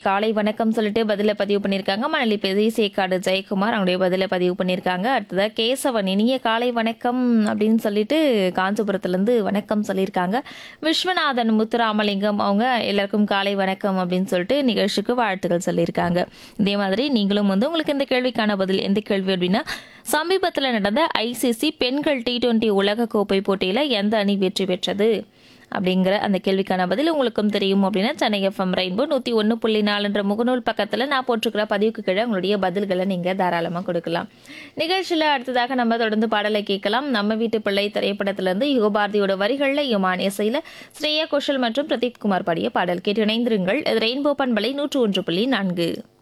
காலை வணக்கம் சொல்லிட்டு பதில பதிவு பண்ணியிருக்காங்க மணலி பெரியசேக்காடு ஜெயக்குமார் அவங்களுடைய பதில பதிவு பண்ணியிருக்காங்க அடுத்ததாக கேசவன் இனிய காலை வணக்கம் அப்படின்னு சொல்லிட்டு காஞ்சிபுரத்துலேருந்து வணக்கம் சொல்லியிருக்காங்க விஸ்வநாதன் முத்துராமலிங்கம் அவங்க எல்லாருக்கும் காலை வணக்கம் அப்படின்னு சொல்லிட்டு நிகழ்ச்சிக்கு வாழ்த்துக்கள் சொல்லியிருக்காங்க இதே மாதிரி நீங்களும் வந்து உங்களுக்கு இந்த கேள்விக்கான பதில் எந்த கேள்வி அப்படின்னா சமீபத்தில் நடந்த ஐசிசி பெண்கள் டி டுவெண்ட்டி உலகக்கோப்பை போட்டியில் எந்த அணி வெற்றி பெற்றது அப்படிங்கிற அந்த கேள்விக்கான பதில் உங்களுக்கும் தெரியும் அப்படின்னா சென்னை எஃப்எம் ரெயின்போ நூற்றி ஒன்று புள்ளி நாலுன்ற முகநூல் பக்கத்தில் நான் போட்டிருக்கிற பதிவுக்கு கீழே உங்களுடைய பதில்களை நீங்கள் தாராளமாக கொடுக்கலாம் நிகழ்ச்சியில் அடுத்ததாக நம்ம தொடர்ந்து பாடலை கேட்கலாம் நம்ம வீட்டு பிள்ளை திரைப்படத்திலிருந்து யுகபாரதியோட வரிகளில் யுமான் இசையில் ஸ்ரேயா கோஷல் மற்றும் பிரதீப் குமார் பாடிய பாடல் கேட்டு இணைந்திருங்கள் இது ரெயின்போ பண்பலை நூற்று ஒன்று புள்ளி நான்கு